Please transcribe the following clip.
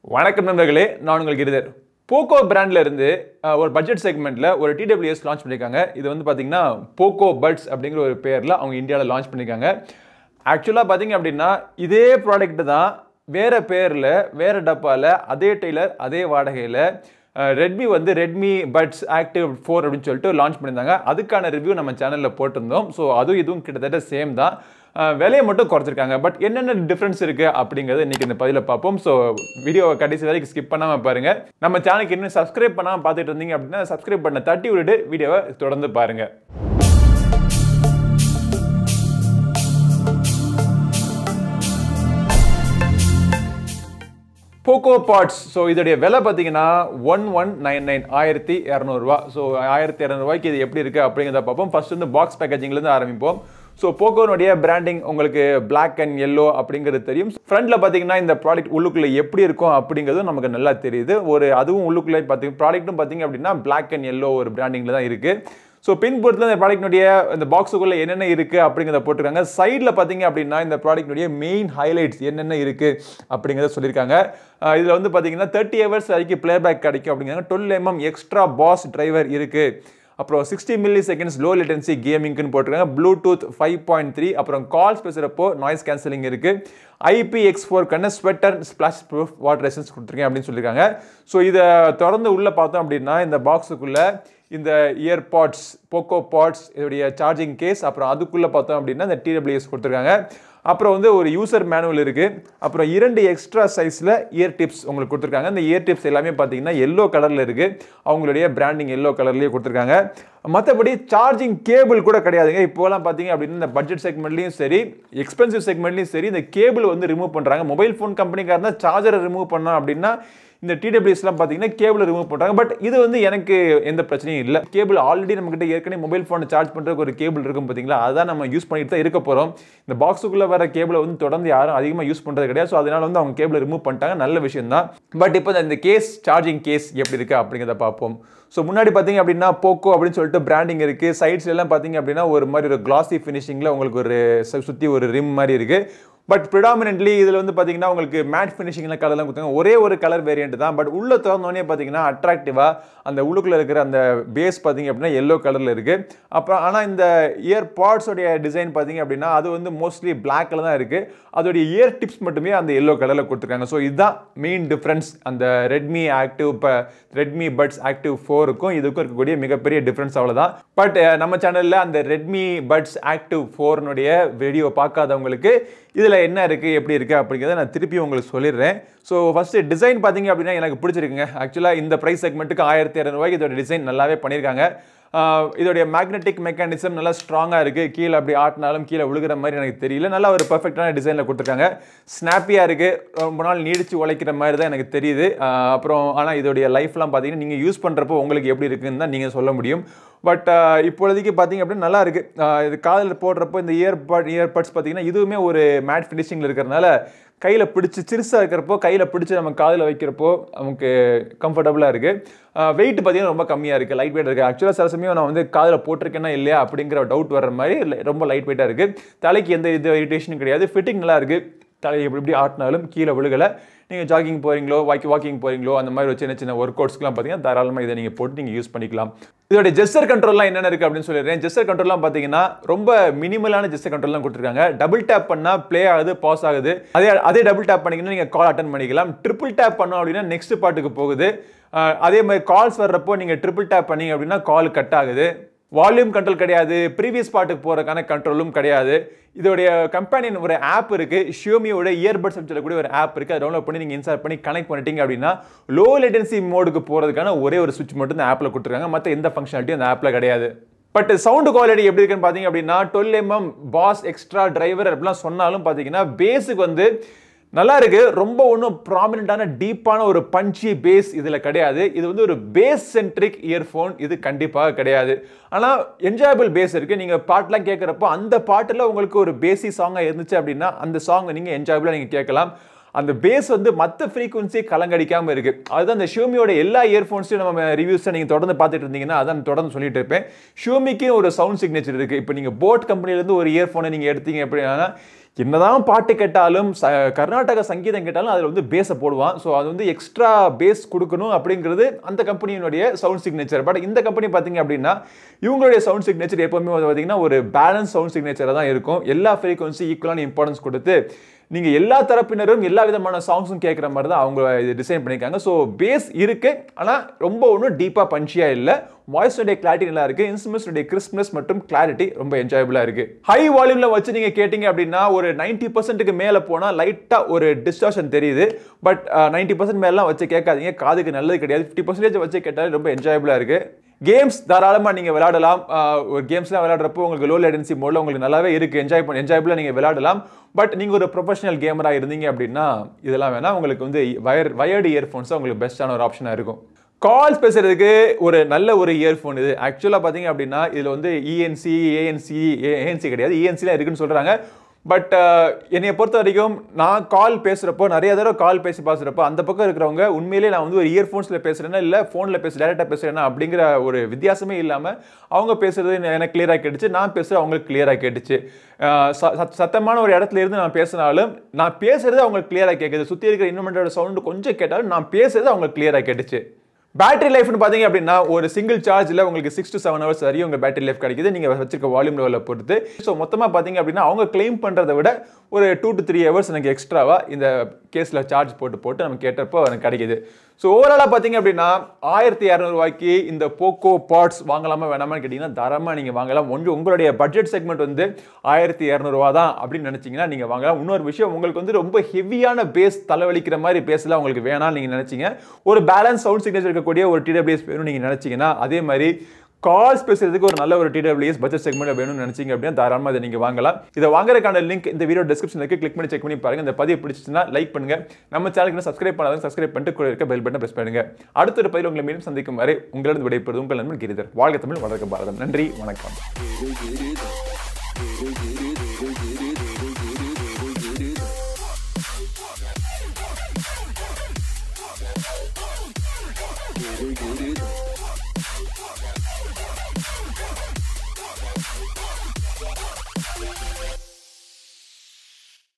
வணக்கம் நண்பர்களே நான் உங்கள் கிரிதர் போக்கோ பிராண்ட்ல இருந்து அஹ், ஒரு பட்ஜெட் செக்மெண்ட்ல ஒரு டிடபிள்யூஎஸ் லான்ச் பண்ணியிருக்காங்க இது வந்து பார்த்தீங்கன்னா போக்கோ பட்ஸ் அப்படிங்கிற ஒரு பேரில் அவங்க இந்தியாவில் லான்ச் பண்ணியிருக்காங்க ஆக்சுவலாக பார்த்தீங்க அப்படின்னா இதே ப்ராடக்ட் தான் வேற பேரில் வேற டப்பாவில் அதே டெய்லர் அதே வாடகையில் ரெட்மி வந்து ரெட்மி பட்ஸ் ஆக்டிவ் ஃபோர் அப்படின்னு சொல்லிட்டு லான்ச் பண்ணியிருந்தாங்க அதுக்கான ரிவ்யூ நம்ம சேனலில் போட்டிருந்தோம் ஸோ அதுவும் இதுவும் கிட்டத்தட்ட சேம் தான் அஹ் விலையை மட்டும் குறைச்சிருக்காங்க பட் என்னென்ன டிஃப்ரென்ஸ் இருக்குது அப்படிங்கிறத இன்றைக்கி இந்த பதிவில் பார்ப்போம் ஸோ வீடியோ கடைசி வரைக்கும் ஸ்கிப் பண்ணாமல் பாருங்கள் நம்ம சேனலுக்கு இன்னும் சப்ஸ்கிரைப் பண்ணாமல் பார்த்துட்டு இருந்தீங்க அப்படின்னா சப்ஸ்கிரைப் பண்ண தட்டி விட்டுட்டு வீடியோவை தொடர்ந்து பாருங்கள் போக்கோ பாட்ஸ் ஸோ இதோடைய விலை பார்த்தீங்கன்னா ஒன் ஒன் நைன் நைன் ஆயிரத்தி இரநூறுவா ஸோ ஆயிரத்தி இரநூறுவாய்க்கு இது எப்படி இருக்குது அப்படிங்கிறத பார்ப்போம் ஃபர்ஸ்ட் வந்து பாக்ஸ் பேக்கேஜிங்லேருந்து ஆரம்பிப்போம் ஸோ போக்கோனுடைய பிராண்டிங் உங்களுக்கு Black அண்ட் yellow அப்படிங்கிறது தெரியும் ஃப்ரண்ட்டில் பார்த்தீங்கன்னா இந்த ப்ராடக்ட் உள்ளுக்குள்ளே எப்படி இருக்கும் அப்படிங்கிறதும் நமக்கு நல்லா தெரியுது ஒரு அதுவும் உள்ளுக்குள்ளே பார்த்தீங்க ப்ராடக்ட்டும் பார்த்தீங்க அப்படின்னா Black அண்ட் yellow ஒரு பிராண்டிங்கில் தான் இருக்குது ஸோ பின்புறத்தில் இந்த ப்ராடக்ட்னுடைய இந்த பாக்ஸுக்குள்ளே என்னென்ன இருக்குது அப்படிங்கிறத போட்டிருக்காங்க சைடில் பார்த்தீங்க அப்படின்னா இந்த ப்ராடக்ட்னுடைய மெயின் ஹைலைட்ஸ் என்னென்ன இருக்குது அப்படிங்கிறத சொல்லியிருக்காங்க இதில் வந்து பார்த்தீங்கன்னா தேர்ட்டி ஹவர்ஸ் வரைக்கும் ப்ளேபேக் கிடைக்கும் அப்படிங்கிறாங்க twelve mm extra bass driver இருக்குது அப்புறம் sixty milliseconds low latency கேமிங்னு போட்டிருக்காங்க ப்ளூடூத் ஃபைவ் பாயிண்ட் த்ரீ அப்புறம் கால்ஸ் பேசுகிறப்போ நாய்ஸ் கேன்சலிங் இருக்குது ஐபி எக்ஸ் ஃபோர் கண்ண sweat splash proof water resistance கொடுத்துருக்கேன் அப்படின்னு சொல்லியிருக்காங்க ஸோ இதை திறந்து உள்ளே பார்த்தோம் அப்படின்னா இந்த பாக்ஸுக்குள்ளே இந்த இயர்பாட்ஸ் போக்கோ பாட்ஸ் இதோடைய சார்ஜிங் கேஸ் அப்புறம் அதுக்குள்ளே பார்த்தோம் அப்படின்னா இந்த டிடபிள்யூஎஸ் கொடுத்துருக்காங்க அப்புறம் வந்து ஒரு யூசர் மேனுவல் இருக்குது அப்புறம் இரண்டு எக்ஸ்ட்ரா சைஸில் இயர் டிப்ஸ் உங்களுக்கு கொடுத்துருக்காங்க இந்த இயர் டிப்ஸ் எல்லாமே பார்த்தீங்கன்னா எல்லோ கலரில் இருக்குது அவங்களுடைய பிராண்டிங் எல்லோ கலர்லேயே கொடுத்துருக்காங்க மற்றபடி சார்ஜிங் கேபிள் கூட கிடையாதுங்க இப்போலாம் பார்த்தீங்க அப்படின்னா இந்த பட்ஜெட் செக்மெண்ட்லையும் சரி எக்ஸ்பென்சிவ் செக்மெண்ட்லையும் சரி இந்த கேபிள் வந்து ரிமூவ் பண்ணுறாங்க மொபைல் ஃபோன் கம்பெனிக்காரங்க சார்ஜரை ரிமூவ் பண்ணோம் அப்படின்னா இந்த டிடபிள்யூஸ்லாம் பார்த்தீங்கன்னா கேபிள் ரிமூவ் பண்ணுறாங்க பட் இது வந்து எனக்கு எந்த பிரச்சனையும் இல்லை கேபிள் ஆல்ரெடி நம்மகிட்ட ஏற்கனவே மொபைல் ஃபோனை சார்ஜ் பண்ணுறதுக்கு ஒரு கேபிள் இருக்கும் பார்த்தீங்களா அதான் நம்ம யூஸ் பண்ணிட்டு தான் இருக்க போகிறோம் இந்த பாக்ஸுக்குள்ளே வர கேபிளை வந்து தொடர்ந்து யாரும் அதிகமாக யூஸ் பண்ணுறது கிடையாது ஸோ அதனால வந்து அவங்க கேபிளை ரிமூவ் பண்ணிட்டாங்க நல்ல விஷயம் தான் பட் இப்போ இந்த கேஸ் சார்ஜிங் கேஸ் எப்படி இருக்குது அப்படிங்கிறத பார்ப்போம் ஸோ முன்னாடி பார்த்தீங்க அப்படின்னா போக்கோ அப்படின்னு சொல்லிட்டு பிராண்டிங் இருக்குது சைட்ஸ் எல்லாம் பார்த்தீங்க அப்படின்னா ஒரு மாதிரி ஒரு கிளாசி ஃபினிஷிங்கில் உங்களுக்கு ஒரு சுற்றி ஒரு ரிம் மாதிரி இருக்குது பட் ப்ரிடாமினென்ட்லி இதில் வந்து பார்த்தீங்கன்னா உங்களுக்கு மேட் ஃபினிஷிங்கில் கலர்லாம் கொடுத்தாங்க ஒரே ஒரு கலர் வேரியண்ட் தான் பட் உள்ள திறந்தோடனே பார்த்தீங்கன்னா அட்ராக்டிவாக அந்த உள்ளுக்குள்ளே இருக்கிற அந்த பேஸ் பார்த்தீங்க அப்படின்னா எல்லோ கலரில் இருக்குது அப்புறம் ஆனால் இந்த இயர் பாட்ஸோடைய டிசைன் பார்த்தீங்க அப்படின்னா அது வந்து மோஸ்ட்லி பிளாக்கில் தான் இருக்குது அதோடைய இயர் டிப்ஸ் மட்டுமே அந்த எல்லோ கலரில் கொடுத்துருக்காங்க ஸோ இதுதான் மெயின் டிஃப்ரென்ஸ் அந்த ரெட்மி ஆக்டிவ் இப்போ ரெட்மி பட்ஸ் ஆக்டிவ் ஃபோருக்கும் இதுக்கும் இருக்கக்கூடிய மிகப்பெரிய டிஃப்ரென்ஸ் அவ்வளோதான் பட் நம்ம சேனலில் அந்த ரெட்மி பட்ஸ் ஆக்டிவ் ஃபோர்னுடைய வீடியோ பார்க்காதவங்களுக்கு இதில் என்ன இருக்குது எப்படி இருக்குது அப்படிங்கிறத நான் திருப்பி உங்களுக்கு சொல்லிடுறேன் ஸோ ஃபஸ்ட்டு டிசைன் பார்த்தீங்க அப்படின்னா எனக்கு பிடிச்சிருக்குங்க ஆக்சுவலாக இந்த ப்ரைஸ் செக்மெண்ட்டுக்கு ஆயிரத்தி இரநூறுவாய்க்கு இதோட டிசைன் நல்லாவே பண்ணியிருக்காங்க ஆஹ் இதோடைய மேக்னெட்டிக் மெக்கானிசம் நல்லா ஸ்ட்ராங்காக இருக்குது கீழே அப்படி ஆட்டினாலும் கீழே விழுகிற மாதிரி எனக்கு தெரியல நல்லா ஒரு பர்ஃபெக்டான டிசைனில் கொடுத்துருக்காங்க ஸ்னாப்பியாக இருக்குது ரொம்ப நாள் நீடிச்சு உழைக்கிற மாதிரி தான் எனக்கு தெரியுது ஆஹ் அப்புறம் ஆனால் இதோடைய லைஃப்லாம் பார்த்தீங்கன்னா நீங்கள் யூஸ் பண்ணுறப்போ உங்களுக்கு எப்படி இருக்குன்னு தான் நீங்கள் சொல்ல முடியும் பட் இப்பொழுதைக்கு பார்த்தீங்க அப்படின்னா நல்லா இருக்கு ஆஹ் இது காதில் போடுறப்போ இந்த இயர்பட் இயர்பட்ஸ் பார்த்தீங்கன்னா இதுவுமே ஒரு மேட் ஃபினிஷிங்கில் இருக்கிறனால கையில் பிடிச்சி சிறுசாக இருக்கிறப்போ கையில் பிடிச்சி நம்ம காதில் வைக்கிறப்போ நமக்கு கம்ஃபர்டபுளாக இருக்குது வெயிட் பார்த்தீங்கன்னா ரொம்ப கம்மியாக இருக்குது லைட் வெயிட் இருக்குது ஆக்சுவலாக சில சமயம் நான் வந்து காதில் போட்டிருக்கேனா இல்லையா அப்படிங்கிற டவுட் வர்ற மாதிரி li- ரொம்ப லைட் வெயிட்டாக இருக்குது தலைக்கு எந்த இது இரிட்டேஷனும் கிடையாது ஃபிட்டிங் நல்லா இருக்குது தலையை எப்படி எப்படி ஆட்டினாலும் கீழே விழுகலை நீங்கள் ஜாகிங் போகிறீங்களோ வாக்கி வாக்கிங் போகிறீங்களோ அந்த மாதிரி ஒரு சின்ன சின்ன ஒர்க் அவுட்ஸ்க்குலாம் பார்த்தீங்கன்னா தாராளமாக இதை நீங்கள் போட்டு நீங்கள் யூஸ் பண்ணிக்கலாம் இதோட ஜெஸ்டர் கண்ட்ரோல்லாம் என்னென்ன இருக்குது அப்படின்னு சொல்லிடுறேன் ஜெஸ்டர் கண்ட்ரோல்லாம் பார்த்தீங்கன்னா ரொம்ப மினிமலான ஜெஸ்டர் கண்ட்ரோல்லாம் கொடுத்துருக்காங்க டபுள் டேப் பண்ணால் ப்ளே ஆகுது பாஸ் ஆகுது அதே அதே டபுள் டேப் பண்ணிங்கன்னா நீங்கள் கால் அட்டன் பண்ணிக்கலாம் ட்ரிபிள் டேப் பண்ணோம் அப்படின்னா நெக்ஸ்ட் பாட்டுக்கு போகுது அஹ் அதே மாதிரி கால்ஸ் வர்றப்போ நீங்கள் ட்ரிபிள் டேப் பண்ணீங்க அப்படின்னா கால் கட் ஆகுது வால்யூம் கண்ட்ரோல் கிடையாது ப்ரீவியஸ் பாட்டுக்கு போகிறதுக்கான கண்ட்ரோலும் கிடையாது இதோடைய கம்பெனியின் ஒரு ஆப் இருக்கு ஷியோமியோட இயர்பட்ஸ் சொல்லக்கூடிய ஒரு ஆப் இருக்கு அதை டவுன்லோட் பண்ணி நீங்கள் இன்ஸ்டால் பண்ணி கனெக்ட் பண்ணிட்டீங்க அப்படின்னா லோ லேட்டன்சி மோடுக்கு போகிறதுக்கான ஒரே ஒரு சுவிட்ச் மட்டும் இந்த ஆப்பில் கொடுத்துருக்காங்க மற்ற எந்த ஃபங்க்ஷனாலிட்டியும் அந்த ஆப்பில் கிடையாது பட் சவுண்டு குவாலிட்டி எப்படி இருக்குன்னு பார்த்தீங்க அப்படின்னா twelve mm bass extra driver அப்படிலாம் சொன்னாலும் பார்த்தீங்கன்னா பேஸுக்கு வந்து நல்லா இருக்கு ரொம்ப ஒன்றும் ப்ராமினெண்டான டீப்பான ஒரு பஞ்சி பேஸ் இதில் கிடையாது இது வந்து ஒரு பேஸ் சென்ட்ரிக் இயர்ஃபோன் இது கண்டிப்பாக கிடையாது ஆனால் என்ஜாயபிள் பேஸ் இருக்குது நீங்கள் பாட்டெலாம் கேட்குறப்போ அந்த பாட்டில் உங்களுக்கு ஒரு பேசி சாங்காக இருந்துச்சு அப்படின்னா அந்த சாங்கை நீங்கள் என்ஜாயபிளாக நீங்கள் கேட்கலாம் அந்த பேஸ் வந்து மற்ற ஃப்ரீக்குவன்சி கலங்கடிக்காம இருக்கு அதுதான் அந்த ஷியோமியோட எல்லா இயர்ஃபோன்ஸையும் நம்ம ரிவ்யூஸை நீங்கள் தொடர்ந்து பார்த்துட்டு இருந்தீங்கன்னா அதான் தொடர்ந்து சொல்லிட்டு இருப்பேன் ஷியோமிக்கு ஒரு சவுண்ட் சிக்னேச்சர் இருக்கு இப்போ நீங்கள் போட் கம்பெனிலேருந்து ஒரு இயர்ஃபோனை நீங்கள் எடுத்தீங்க அப்படின்னா என்னதான் பாட்டு கேட்டாலும் ச கர்நாடக சங்கீதம் கேட்டாலும் அதில் வந்து பேஸை போடுவான் ஸோ அது வந்து எக்ஸ்ட்ரா பேஸ் கொடுக்கணும் அப்படிங்கிறது அந்த கம்பெனியினுடைய சவுண்ட் சிக்னேச்சர் பட் இந்த கம்பெனி பார்த்தீங்க அப்படின்னா இவங்களுடைய சவுண்ட் சிக்னேச்சர் எப்பவுமே வந்து பார்த்தீங்கன்னா ஒரு பேலன்ஸ் சவுண்ட் சிக்னேச்சராக தான் இருக்கும் எல்லா ஃப்ரீக்வன்சி ஈக்குவலான இம்பார்ட்டன்ஸ் கொடுத்து நீங்கள் எல்லா தரப்பினரும் எல்லா விதமான சாங்ஸும் கேட்குற மாதிரி தான் அவங்க இது டிசைன் பண்ணியிருக்காங்க ஸோ பேஸ் இருக்கு ஆனால் ரொம்ப ஒன்றும் டீப்பாக பஞ்சியாக இல்லை வாய்ஸுடைய கிளாரிட்டி நல்லா இருக்கு இன்ஸ்ட்ருமெண்ட்ஸுடைய கிறிஸ்ப்னஸ் மற்றும் கிளாரிட்டி ரொம்ப என்ஜாயபிளாக இருக்கு ஹை வால்யூம்ல வச்சு நீங்கள் கேட்டிங்க அப்படின்னா ஒரு நைன்டி பர்சன்ட்டுக்கு மேலே போனால் லைட்டாக ஒரு டிஸ்டார்ஷன் தெரியுது பட் நைன்டி பர்சன்ட் மேலாம் வச்சு கேட்காதீங்க காதுக்கு நல்லது கிடையாது ஃபிஃப்டி பர்சன்டேஜ் வச்சு கேட்டாலே ரொம்ப என்ஜாயபிளாக இருக்கு கேம்ஸ் தாராளமாக நீங்கள் விளையாடலாம் ஆஹ் ஒரு கேம்ஸ்லாம் விளையாடுறப்போ உங்களுக்கு லோ லேடன்சி மோடில் உங்களுக்கு நல்லாவே இருக்குது என்ஜாய் பண்ண என்ஜாயபிளாக நீங்கள் விளையாடலாம் பட் நீங்கள் ஒரு ப்ரொஃபஷனல் கேமராக இருந்தீங்க அப்படின்னா இதெல்லாம் வேணால் உங்களுக்கு வந்து வயர் வயர்டு இயர்ஃபோன்ஸ் உங்களுக்கு பெஸ்ட்டான ஒரு ஆப்ஷனாக இருக்கும் கால்ஸ் பேசுறதுக்கு ஒரு நல்ல ஒரு இயர்ஃபோன் இது ஆக்சுவலாக பார்த்தீங்க அப்படின்னா இதில் வந்து இஎன்சி ஏஎன்சி ஏஎன்சி கிடையாது இஎன்சிலாம் இருக்குன்னு சொல்கிறாங்க பட் என்னைய பொறுத்த வரைக்கும் நான் கால் பேசுகிறப்போ நிறைய தடவை கால் பேசி பேசுகிறப்போ அந்த பக்கம் இருக்கிறவங்க உண்மையிலேயே நான் வந்து ஒரு இயர்ஃபோன்ஸில் பேசுகிறேன்னா இல்லை ஃபோனில் பேச டேரெக்டாக பேசுகிறேன்னா அப்படிங்கிற ஒரு வித்தியாசமே இல்லாமல் அவங்க பேசுறது எனக்கு கிளியராக கேட்டுச்சு நான் பேசுகிறது அவங்களுக்கு கிளியராக கேட்டுச்சு அஹ் ச- சத்- சத்தமான ஒரு இடத்துல இருந்து நான் பேசினாலும் நான் பேசுறது அவங்களுக்கு கிளியராக கேட்குது சுற்றி இருக்கிற இன்வெர்மெண்டோட சவுண்டு கொஞ்சம் கேட்டாலும் நான் பேசுறது அவங்களுக்கு கிளியராக கேட்டுச்சு பேட்டரி லைஃப்னு பார்த்தீங்க அப்படின்னா ஒரு சிங்கிள் சார்ஜில் உங்களுக்கு சிக்ஸ் to செவன் ஹவர்ஸ் வரையும் உங்கள் பேட்டரி லைஃப் கிடைக்குது நீங்கள் வச்சிருக்க வால்யூம் லெவலில் பொறுத்து ஸோ மொத்தமாக பார்த்தீங்க அப்படின்னா அவங்க கிளைம் பண்ணுறதை விட ஒரு டூ to த்ரீ ஹவர்ஸ் எனக்கு எக்ஸ்ட்ராவாக இந்த கேஸில் சார்ஜ் போட்டு போட்டு நம்ம கேட்டப்போ எனக்கு கிடைக்குது ஸோ ஓவராலாக பார்த்தீங்க அப்படின்னா ஆயிரத்தி இரநூறுவாய்க்கு இந்த போக்கோ பார்ட்ஸ் வாங்கலாமா வேணாமான்னு கேட்டிங்கன்னா தாராளமாக நீங்கள் வாங்கலாம் ஒன்று உங்களுடைய பட்ஜெட் செக்மெண்ட் வந்து ஆயிரத்தி இரநூறுவா தான் அப்படின்னு நினச்சிங்கன்னா நீங்கள் வாங்கலாம் இன்னொரு விஷயம் உங்களுக்கு வந்து ரொம்ப ஹெவியான பேஸ் தலைவலிக்கிற மாதிரி பேஸ்லாம் உங்களுக்கு வேணாம்னு நீங்கள் நினச்சிங்க ஒரு பேலன்ஸ் சவுண்ட் சிக்னேச்சர் இருக்கக்கூடிய ஒரு டிடபிள்யூஎஸ் வேணும்னு நீங்கள் நினச்சிங்கன்னா அதே மாதிரி கால்ஸ் பேசுறதுக்கு ஒரு நல்ல ஒரு டிடபிள்யூஎஸ் பட்ஜெட் செக்மெண்ட் வேணும்னு நினைச்சீங்க அப்படின்னா தாராளமாக இதை நீங்கள் வாங்கலாம் இதை வாங்குறதுக்கான லிங்க் இந்த வீடியோ டிஸ்கிரிப்ஷன் இருக்கு கிளிக் பண்ணி செக் பண்ணி பாருங்க இந்த பதிவு பிடிச்சிச்சுன்னா லைக் பண்ணுங்க நம்ம சேனலுக்கு சப்ஸ்கிரைப் பண்ணாதான் சப்ஸ்கிரைப் பண்ணிட்டு கூட இருக்க பெல் பட்டன் பிரஸ் பண்ணுங்க அடுத்த ஒரு பதிவு உங்களை மீண்டும் சந்திக்கும் வரை உங்களிடம் விடைபெறுவது உங்கள் நண்பன் கிரிதர் வாழ்க தமிழ் வளர்க்க பாரதம் நன்றி வணக்கம் Get it, get it.